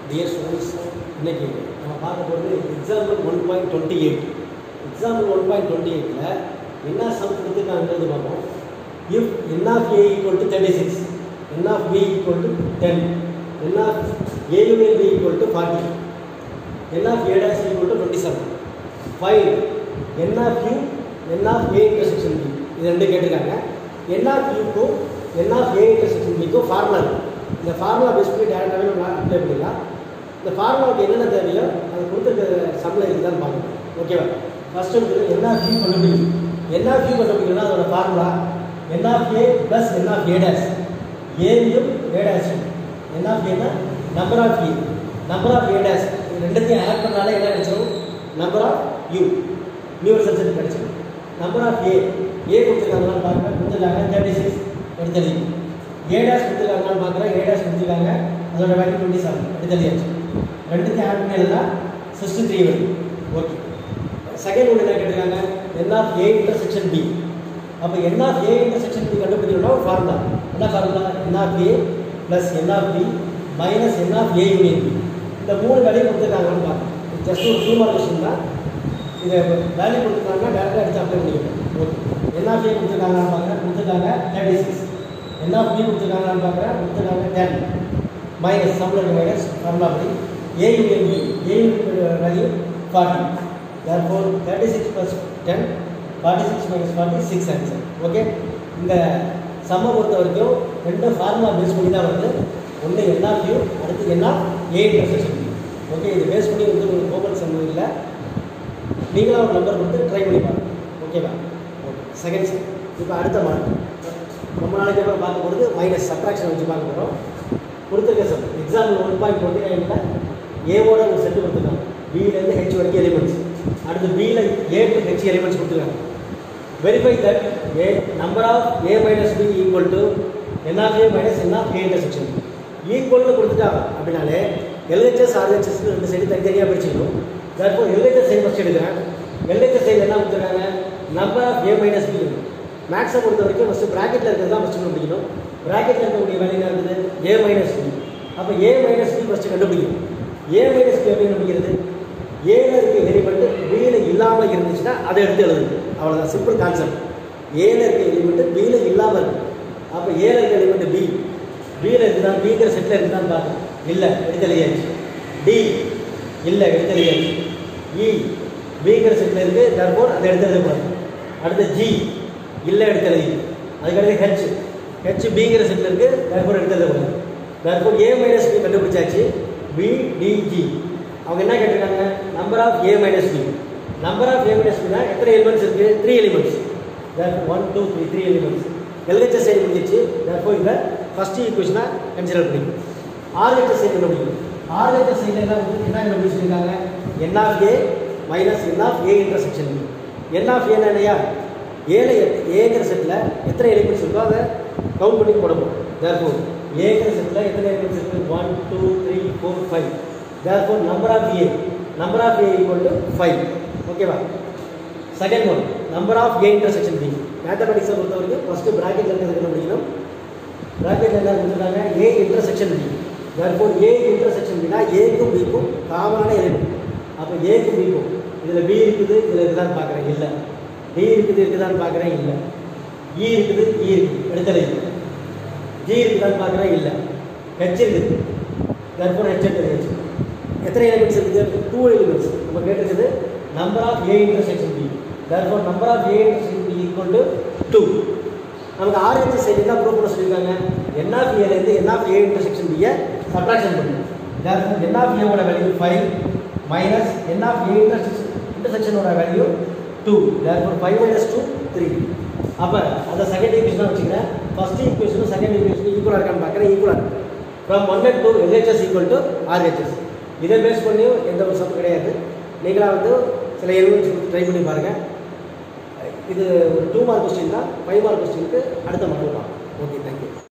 dear students இன்னைக்கு நம்ம பார்க்க போகிறது example one point twenty eight example one point twenty எயிட்டில் என்ன சம் கொடுத்துருக்காங்கிறது பார்ப்போம் if n of A equal to thirty six n of B equal to ten n of A union B equal to forty n of A dash equal to twenty seven five n of U n of A intersection B இது ரெண்டு கேட்டிருக்காங்க n of யூக்கும் n of A intersection பிக்கும் formula இருக்கு இந்த formula base பண்ணி டேரெக்டாகவே நம்ம அப்ளை பண்ணிடலாம் இந்த ஃபார்முலாவுக்கு என்னென்ன தேவையோ அது கொடுத்துருக்க சம்பளம் இருக்குதான்னு பார்க்கணும் ஓகேவா ஃபர்ஸ்ட் வந்து என் ஆஃப் யூ கண்டுபிடிக்கும் என் ஆஃப் யூ கண்டுபிடிக்கணும்னா அதோட formula n of A plus n of A dash ஏவியும் ஏ டேஷும் என் ஆஃப் ஏனா number of A number of A dash இது ரெண்டுத்தையும் ஆட் பண்ணாலே என்ன கிடைச்சிடும் number of U universal set கிடைச்சிடும் நம்பர் ஆஃப் ஏ ஏ கொடுத்துருக்காங்களான்னு பார்க்குறேன் கொடுத்துருக்காங்க தேர்ட்டி சிக்ஸ் எடுத்தது ஏ டேஷ் கொடுத்துருக்காங்களான்னு பார்க்குறேன் ஏ டேஷ் கொடுத்துருக்காங்க அதோட வேல்யூ டுவெண்ட்டி செவன் எடுத்தது ரெண்டுத்தையும் ஆட் பண்ணி எழுதலாம் சிக்ஸ்டி த்ரீ வரும் ஓகே செகண்ட் ஒன்று என்ன கேட்டிருக்காங்க n of A intersection B அப்போ n of A intersection B கண்டுபிடிக்கணும்னா ஒரு ஃபார்முலா என்ன formula n of A plus n of B minus n of A union B இந்த மூணு வேலையும் கொடுத்துருக்காங்கன்னு பார்க்கணும் ஜஸ்ட் ஒரு டூ மார்க் கொஸ்டின் தான் இதை வேல்யூ கொடுத்துருக்காங்கன்னா டேரெக்டாக எடுத்து அப்ளை பண்ணிக்கணும் ஓகே என் ஆஃப் ஏ கொடுத்துருக்காங்கன்னு பார்க்குறேன் கொடுத்துருக்காங்க thirty six n of B கொடுத்துருக்காங்கன்னு பார்க்குறேன் கொடுத்துருக்காங்க டென் மைனஸ் சம்பளம் மைனஸ் ஃபார்முலா படி A union B A union value forty therefore 36 plus 10 46 minus 40 6 answer okay இந்த சம்ம பொறுத்த வரைக்கும் ரெண்டு ஃபார்முலா பேஸ் பண்ணி தான் வருது ஒன்று என் ஆஃப் யூ அடுத்து n of A intersection okay இது பேஸ் பண்ணி வந்து உங்களுக்கு ஹோம்ஒர்க் சம் இல்லை நீங்களும் ஒரு நம்பர் கொடுத்து ட்ரை பண்ணி பாருங்க ஓகேவா ஓகே செகண்ட் சம் இப்போ அடுத்த மார்க் ரொம்ப நாளைக்கு அப்புறம் பார்க்க போகிறது மைனஸ் சப்ராக்ஷன் வச்சு பார்க்க போகிறோம் கொடுத்துருக்க some example one point twenty நைனில் ஏவோட ஒரு செட்டு கொடுத்துருக்காங்க பியிலேருந்து ஹெச் வரைக்கும் எலிமெண்ட்ஸ் அடுத்து பியில் ஏ டு ஹெச் எலிமெண்ட்ஸ் கொடுத்துருக்காங்க verify that a number of A minus B equal to n of A minus n of A intersection ஈக்குவல்னு கொடுத்துட்டாங்க அப்படின்னாலே எல்ஹெச்எஸ் ஆர்ஹெச்எஸ் ரெண்டு சைடு தனித்தனியாக பிரிச்சுக்கணும் தற்போது எல்ஹெச்எஸ் சைடு ஃபஸ்ட் எடுக்கிறேன் எல்ஹெச்எஸ் சைடு என்ன கொடுத்துருக்காங்க number of A minus B மேக்ஸை பொறுத்த வரைக்கும் ஃபஸ்ட்டு ப்ராக்கெட்டில் இருக்கிறது தான் ஃபஸ்ட்டு கண்டுபிடிக்கணும் ப்ராக்கெட்டில் இருக்கக்கூடிய வேலை என்ன இருக்குது ஏ மைனஸ் பி அப்போ ஏ மைனஸ் பி ஃபஸ்ட்டு கண்டுபிடிக்கணும் ஏ மைனஸ் பி எப்படி கண்டுபிடிக்கிறது ஏல இருக்க எலிமெண்ட் பியில் இல்லாமல் இருந்துச்சுன்னா அதை எடுத்து எழுதுங்க அவ்வளோதான் சிம்பிள் கான்செப்ட் ஏல இருக்க எலிமெண்ட் பியில் இல்லாமல் இருக்கு அப்போ ஏல இருக்க எலிமெண்ட் பி பியில் இருக்குதான் பிங்கிற செட்டில் இருக்குதான்னு பார்த்தேன் இல்லை எடுத்து எழுதியாச்சு டி இல்லை எடுத்து எழுதியாச்சு இ பிங்கிற செட்டில் இருக்கு தற்போது அதை எடுத்து எழுதக்கூடாது அடுத்து ஜி இல்லை எடுத்து எழுதி அதுக்கடுத்து ஹெச் ஹெச் பிங்கிற செட்டில் இருக்கு தற்போது எடுத்து எழுதக்கூடாது தற்போது ஏ மைனஸ் பி கண்டுபிடிச்சாச்சு பி டிஜி அவங்க என்ன கேட்டிருக்காங்க number of A minus B number of A மைனஸ் பினா எத்தனை எலிமெண்ட்ஸ் இருக்கு three elements one two three three elements LHS side முடிஞ்சிச்சு தேர்ஃபோர் இந்த ஃபர்ஸ்ட் ஈக்குவேஷனாக கன்சிடர் பண்ணிக்கணும் ஆர்ஹெச்எஸ் சைடு கண்டுபிடிக்கணும் ஆர்ஹெச்எஸ் சைடு என்ன வந்து என்ன கண்டுபிடிச்சிருக்காங்க n of A minus n of A intersection n of ஏன்னா இல்லையா ஏல ஏங்கிற செட்டில் எத்தனை எலிமெண்ட்ஸ் இருக்கோ அதை கவுண்ட் பண்ணி போடணும் தேர்ஃபோர் ஏங்கிற செட்டில் எத்தனை எலிமெண்ட்ஸ் இருக்குது one two three four five therefore number of a number of a equal to 5 ஓகேவா second one number of A intersection B மேத்தமெட்டிக்ஸை பொறுத்த வரைக்கும் ஃபஸ்ட்டு ப்ராக்கெட்டில் இருக்கிறது கண்டுபிடிக்கணும் ப்ராக்கெட்டில் என்ன கொடுத்துருக்காங்க A intersection B therefore A intersection பினா ஏக்கும் பிக்கும் காமனான எலிமெண்ட் அப்போ ஏக்கும் பிக்கும் இதில் பி இருக்குது இதில் இருக்குதான்னு பார்க்குறேன் இல்லை டி இருக்குது இருக்குதான்னு பார்க்குறேன் இல்லை இ இருக்குது இ இருக்குது எடுத்தலை ஜி இருக்குதான்னு பார்க்குறேன் இல்லை ஹெச் இருக்குது தற்போது ஹெச் எடுத்து எத்தனை எலிமெண்ட்ஸ் இருக்குது டூ எலிமெண்ட்ஸ் நம்ம கேட்டிருக்குது number of A intersection B therefore number of A intersection B equal to two நமக்கு ஆர்ஹெச் சைடு என்ன ப்ரூவ் பண்ண சொல்லியிருக்காங்க என் ஆஃப் ஏலேருந்து என் ஆஃப் ஏ இன்டர்செக்ஷன் பியை சப்ராக்ஷன் பண்ணுங்க தர்ஃபோர் என் ஆஃப் ஏவோட value five minus n of A intersection இன்டர்செக்ஷனோட value two therefore five minus two three அப்போ அந்த செகண்ட் ஈக்குவேஷனாக வச்சுக்கிறேன் ஃபஸ்ட் ஈக்குவேஷனும் செகண்ட் ஈக்குவேஷனும் ஈக்குவலாக இருக்கான்னு பார்க்குறேன் ஈக்குவலாக இருக்கு from one and two LHS equal to RHS இதை பேஸ் பண்ணியும் எந்த ஒரு சம் கிடையாது நீங்களாக வந்து சில எலிமெண்ட்ஸ் ட்ரை பண்ணி பாருங்கள் இது ஒரு டூ மார்க் கொஸ்டின் தான் ஃபைவ் மார்க் கொஸ்டினுக்கு அடுத்த மார்க் பார்க்கலாம் ஓகே தேங்க்யூ